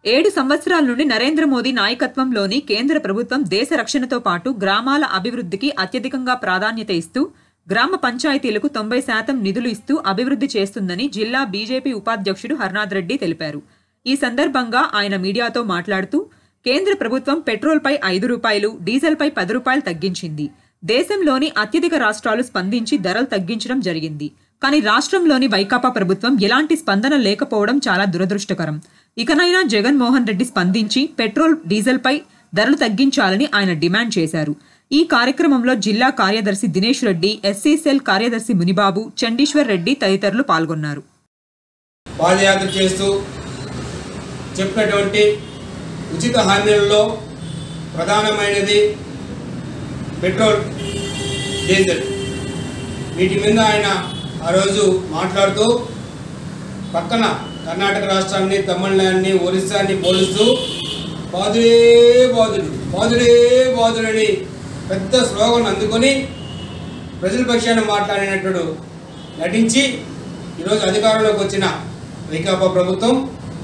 ఏడు సంవత్సరాల నుండి నరేంద్ర మోదీ నాయకత్వంలోని కేంద్ర ప్రభుత్వం దేశ రక్షణతో పాటు గ్రామాల అభివృద్ధికి అత్యధికంగా ప్రాధాన్యత ఇస్తూ గ్రామ పంచాయతీలకు తొంభై శాతం నిధులు ఇస్తూ అభివృద్ధి చేస్తుందని జిల్లా బీజేపీ ఉపాధ్యక్షుడు హర్నాథ్ రెడ్డి తెలిపారు ఈ సందర్భంగా ఆయన మీడియాతో మాట్లాడుతూ కేంద్ర ప్రభుత్వం పెట్రోల్పై ఐదు రూపాయలు డీజిల్పై పది రూపాయలు తగ్గించింది దేశంలోని అత్యధిక రాష్ట్రాలు స్పందించి ధరలు తగ్గించడం జరిగింది కానీ రాష్ట్రంలోని వైకాపా ప్రభుత్వం ఎలాంటి స్పందన లేకపోవడం చాలా దురదృష్టకరం ఇకనైనా జగన్మోహన్ రెడ్డి స్పందించి పెట్రోల్ డీజిల్పై ధరలు తగ్గించాలని ఆయన డిమాండ్ చేశారు ఈ కార్యక్రమంలో జిల్లా కార్యదర్శి దినేష్ రెడ్డి ఎస్సీ సెల్ కార్యదర్శి మునిబాబు చండీశ్వర్ రెడ్డి తదితరులు పాల్గొన్నారు పాదయాత్ర చేస్తూ చెప్పినటువంటి ఉచిత హామీలలో ప్రధానమైనది పెట్రోల్ డీజిల్ వీటి మీద ఆయన ఆ రోజు మాట్లాడుతూ పక్కన కర్ణాటక రాష్ట్రాన్ని తమిళనాడుని ఒరిస్సాని పోలుస్తూ బాదుడే బాదుడు బాదుడే బాదుడని పెద్ద స్లోగన్ అందుకొని ప్రజల పక్షాన మాట్లాడినట్టు నటించి ఈరోజు అధికారంలోకి వచ్చిన వైకాపా ప్రభుత్వం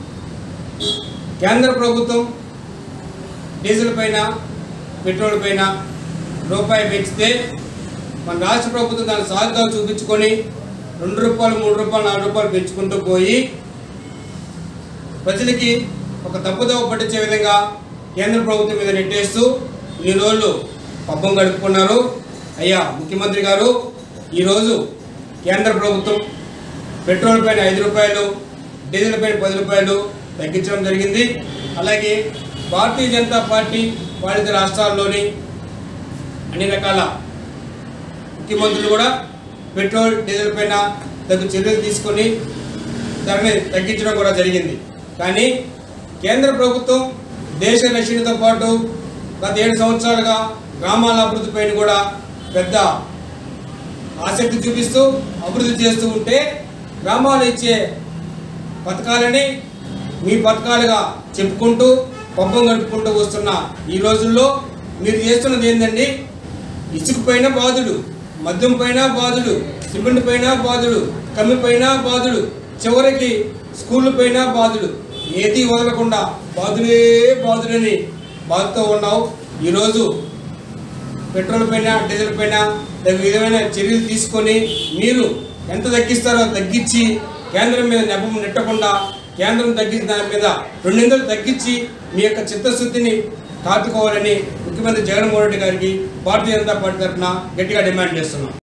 కేంద్ర ప్రభుత్వం డీజిల్ పైన పెట్రోల్ పైన రూపాయి పెంచితే మన రాష్ట్ర ప్రభుత్వం దాని సాధకాలు చూపించుకొని రెండు రూపాయలు మూడు రూపాయలు నాలుగు రూపాయలు పెంచుకుంటూ పోయి ప్రజలకి ఒక తప్పుదోవ పట్టించే విధంగా కేంద్ర ప్రభుత్వం మీద నెట్టేస్తూ ఈ రోజులు పబ్బం గడుపుకున్నారు అయ్యా ముఖ్యమంత్రి గారు ఈరోజు కేంద్ర ప్రభుత్వం పెట్రోల్ పైన ఐదు రూపాయలు డీజిల్ పైన పది రూపాయలు తగ్గించడం జరిగింది అలాగే భారతీయ జనతా పార్టీ పాలిత రాష్ట్రాల్లోని అన్ని రకాల ముఖ్యమంత్రులు కూడా పెట్రోల్ డీజిల్ పైన తగు చర్యలు తీసుకొని ధరని తగ్గించడం కూడా జరిగింది కానీ కేంద్ర ప్రభుత్వం దేశ రక్షణతో పాటు గత ఏడు సంవత్సరాలుగా గ్రామాల అభివృద్ధి పైన కూడా పెద్ద ఆసక్తి చూపిస్తూ అభివృద్ధి చేస్తూ ఉంటే గ్రామాలు ఇచ్చే పథకాలని మీ పథకాలుగా చెప్పుకుంటూ పబ్బం గడుపుకుంటూ వస్తున్న ఈ రోజుల్లో మీరు చేస్తున్నది ఏంటండి ఇసుక పైన బాధుడు మద్యం పైన బాధుడు సిమెంట్ పైన బాధుడు కమ్మి పైన బాధుడు చివరికి స్కూళ్ళ పైన బాధుడు ఏది వదలకుండా బాధుడే బాధుడని బాధతో ఉన్నావు ఈరోజు పెట్రోల్ పైన డీజిల్ పైన తగు విధమైన చర్యలు తీసుకొని మీరు ఎంత తగ్గిస్తారో తగ్గించి కేంద్రం మీద నెపం నెట్టకుండా కేంద్రం తగ్గించిన దాని మీద రెండింతలు తగ్గించి మీ యొక్క చిత్తశుద్ధిని కాచుకోవాలని ముఖ్యమంత్రి జగన్మోహన్ రెడ్డి గారికి భారతీయ జనతా పార్టీ తరఫున గట్టిగా డిమాండ్ చేస్తున్నాం